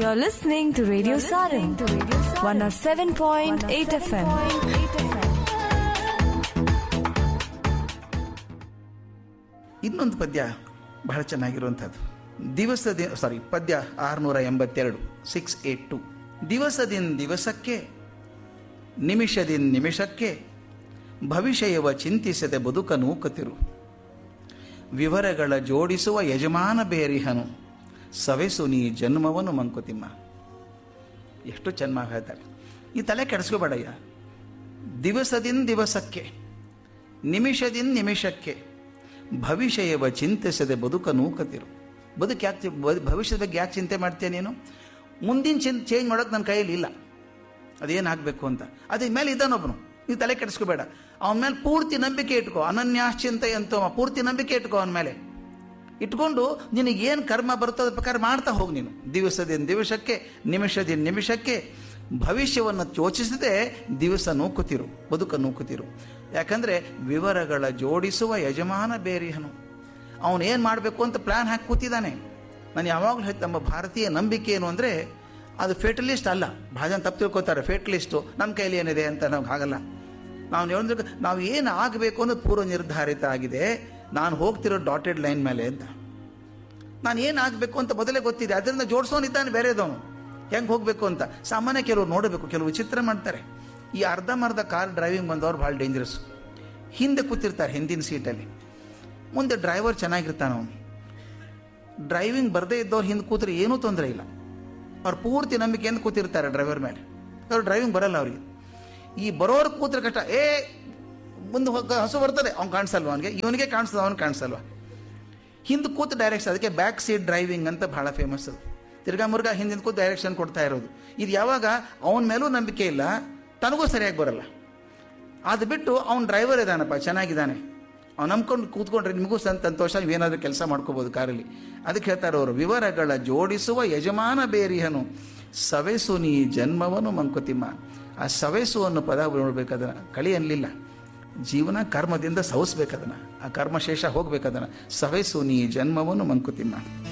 You're listening to Radio Sarin, 107.8 FM. ಇನ್ನೊಂದು ಪದ್ಯ ಬಹಳ ಚೆನ್ನಾಗಿರುವಂಥದ್ದು ದಿವಸದಿ ಸಾರಿ ಪದ್ಯ ಆರುನೂರ ಎಂಬತ್ತೆರಡು ಸಿಕ್ಸ್ ಏಟ್ ಟು ದಿವಸದಿನ್ ದಿವಸಕ್ಕೆ ನಿಮಿಷದಿನ್ ನಿಮಿಷಕ್ಕೆ ಭವಿಷ್ಯವ ಚಿಂತಿಸದೆ ಬದುಕ ನೂಕುತ್ತಿರು ವಿವರಗಳ ಜೋಡಿಸುವ ಯಜಮಾನ ಬೇರಿಹನು ಸವೆಸು ನೀ ಜನ್ಮವನ್ನು ಮಂಕುತಿಮ್ಮ ಎಷ್ಟು ಚೆನ್ನಾಗಿ ಹೇಳ್ತಾರೆ ಈ ತಲೆ ಕೆಡಿಸ್ಕೋಬೇಡಯ್ಯ ದಿವಸದಿನ್ ದಿವಸಕ್ಕೆ ನಿಮಿಷದಿನ್ ನಿಮಿಷಕ್ಕೆ ಭವಿಷ್ಯವ ಚಿಂತಿಸದೆ ಬದುಕ ನೂಕತಿರು ಬದುಕು ಯಾಕೆ ಭವಿಷ್ಯದ ಬಗ್ಗೆ ಯಾಕೆ ಚಿಂತೆ ಮಾಡ್ತೀಯ ನೀನು ಮುಂದಿನ ಚಿನ್ ಚೇಂಜ್ ಮಾಡೋಕೆ ನನ್ನ ಕೈಯಲ್ಲಿ ಇಲ್ಲ ಅದೇನಾಗಬೇಕು ಅಂತ ಅದ್ರ ಮೇಲೆ ಇದ್ದಾನೊಬ್ಬನು ನೀನು ತಲೆ ಕೆಡಿಸ್ಕೋಬೇಡ ಅವನ ಮೇಲೆ ಪೂರ್ತಿ ನಂಬಿಕೆ ಇಟ್ಕೋ ಅನನ್ಯಾಶ್ಚಿಂತೆ ಅಂತ ಪೂರ್ತಿ ನಂಬಿಕೆ ಇಟ್ಕೋ ಅವನ ಮೇಲೆ ಇಟ್ಕೊಂಡು ನಿನಗೆ ಏನು ಕರ್ಮ ಬರುತ್ತೋ ಅದ್ರ ಪ್ರಕಾರ ಮಾಡ್ತಾ ಹೋಗಿ ನೀನು ದಿವಸದಿಂದ ದಿವಸಕ್ಕೆ ನಿಮಿಷದಿಂದ ನಿಮಿಷಕ್ಕೆ ಭವಿಷ್ಯವನ್ನು ಯೋಚಿಸದೆ ದಿವಸ ನೂಕುತ್ತಿರು ಬದುಕ ನೂಕುತ್ತಿರು ಯಾಕಂದರೆ ವಿವರಗಳ ಜೋಡಿಸುವ ಯಜಮಾನ ಬೇರಿಹನು ಅವನು ಏನು ಮಾಡಬೇಕು ಅಂತ ಪ್ಲ್ಯಾನ್ ಹಾಕಿ ಕೂತಿದ್ದಾನೆ ನಾನು ಯಾವಾಗಲೂ ಹೇಳ್ತ ನಮ್ಮ ಭಾರತೀಯ ನಂಬಿಕೆ ಏನು ಅಂದರೆ ಅದು ಫೇಟಲಿಸ್ಟ್ ಅಲ್ಲ ಭಾಳ ಜನ ತಪ್ಪು ತಿಳ್ಕೊತಾರೆ ಫೇಟಲಿಸ್ಟು ನಮ್ಮ ಕೈಲಿ ಏನಿದೆ ಅಂತ ನಮ್ಗೆ ಆಗಲ್ಲ ನಾವು ಹೇಳಿದ್ರೆ ನಾವು ಏನು ಆಗಬೇಕು ಅನ್ನೋದು ಪೂರ್ವ ನಿರ್ಧಾರಿತ ಆಗಿದೆ ನಾನು ಹೋಗ್ತಿರೋ ಡಾಟೆಡ್ ಲೈನ್ ಮೇಲೆ ಅಂತ ನಾನು ಏನು ಆಗಬೇಕು ಅಂತ ಮೊದಲೇ ಗೊತ್ತಿದೆ ಅದರಿಂದ ಜೋಡಿಸೋನಿದ್ದಾನೆ ಬೇರೆದವನು ಹೆಂಗೆ ಹೋಗಬೇಕು ಅಂತ ಸಾಮಾನ್ಯ ಕೆಲವರು ನೋಡಬೇಕು ಕೆಲವು ವಿಚಿತ್ರ ಮಾಡ್ತಾರೆ ಈ ಅರ್ಧಂಬರ್ಧ ಕಾರ್ ಡ್ರೈವಿಂಗ್ ಬಂದವ್ರು ಭಾಳ ಡೇಂಜರಸ್ ಹಿಂದೆ ಕೂತಿರ್ತಾರೆ ಹಿಂದಿನ ಸೀಟಲ್ಲಿ ಮುಂದೆ ಡ್ರೈವರ್ ಚೆನ್ನಾಗಿರ್ತಾನೆ ಅವನು ಡ್ರೈವಿಂಗ್ ಬರದೇ ಇದ್ದವ್ರು ಹಿಂದೆ ಕೂತ್ರೆ ಏನೂ ತೊಂದರೆ ಇಲ್ಲ ಅವ್ರು ಪೂರ್ತಿ ನಂಬಿಕೆಯಿಂದ ಕೂತಿರ್ತಾರೆ ಡ್ರೈವರ್ ಮೇಲೆ ಅವ್ರು ಡ್ರೈವಿಂಗ್ ಬರಲ್ಲ ಅವ್ರಿಗೆ ಈ ಬರೋರು ಕೂತ್ರೆ ಕಷ್ಟ ಏ ಮುಂದೆ ಹೋಗ ಹಸು ಬರ್ತದೆ ಅವ್ನು ಕಾಣಿಸಲ್ವ ಅವನಿಗೆ ಇವನಿಗೆ ಕಾಣಿಸ್ತದೆ ಅವ್ನು ಕಾಣಿಸಲ್ವ ಹಿಂದೆ ಕೂತು ಡೈರೆಕ್ಷನ್ ಅದಕ್ಕೆ ಬ್ಯಾಕ್ ಸೀಟ್ ಡ್ರೈವಿಂಗ್ ಅಂತ ಬಹಳ ಫೇಮಸ್ ಅದು ತಿರ್ಗಾ ಮುರ್ಗಾ ಹಿಂದಿನ ಕೂತು ಡೈರೆಕ್ಷನ್ ಕೊಡ್ತಾ ಇರೋದು ಇದು ಯಾವಾಗ ಅವನ ಮೇಲೂ ನಂಬಿಕೆ ಇಲ್ಲ ತನಗೂ ಸರಿಯಾಗಿ ಬರಲ್ಲ ಅದು ಬಿಟ್ಟು ಅವ್ನು ಡ್ರೈವರ್ ಇದ್ದಾನಪ್ಪ ಚೆನ್ನಾಗಿದ್ದಾನೆ ಅವ್ನು ನಂಬ್ಕೊಂಡು ಕೂತ್ಕೊಂಡ್ರೆ ನಿಮಗೂ ಸಂತೋಷ ನೀವೇನಾದ್ರೂ ಕೆಲಸ ಮಾಡ್ಕೋಬೋದು ಕಾರಲ್ಲಿ ಅದಕ್ಕೆ ಹೇಳ್ತಾರೆ ಅವರು ವಿವರಗಳ ಜೋಡಿಸುವ ಯಜಮಾನ ಬೇರಿಹನು ಸವೆಸು ನೀ ಜನ್ಮವನ್ನು ಮಂಕುತಿಮ್ಮ ಆ ಸವೆಸು ಅನ್ನೋ ಪದ ನೋಡ್ಬೇಕದನ್ನ ಕಳಿ ಅನ್ಲಿಲ್ಲ ಜೀವನ ಕರ್ಮದಿಂದ ಸವಿಸ್ಬೇಕದನ್ನ ಆ ಕರ್ಮಶೇಷ ಹೋಗ್ಬೇಕದನ್ನ ಸವೆಸು ನೀ ಜನ್ಮವನ್ನು ಮಂಕುತಿಮ್ಮ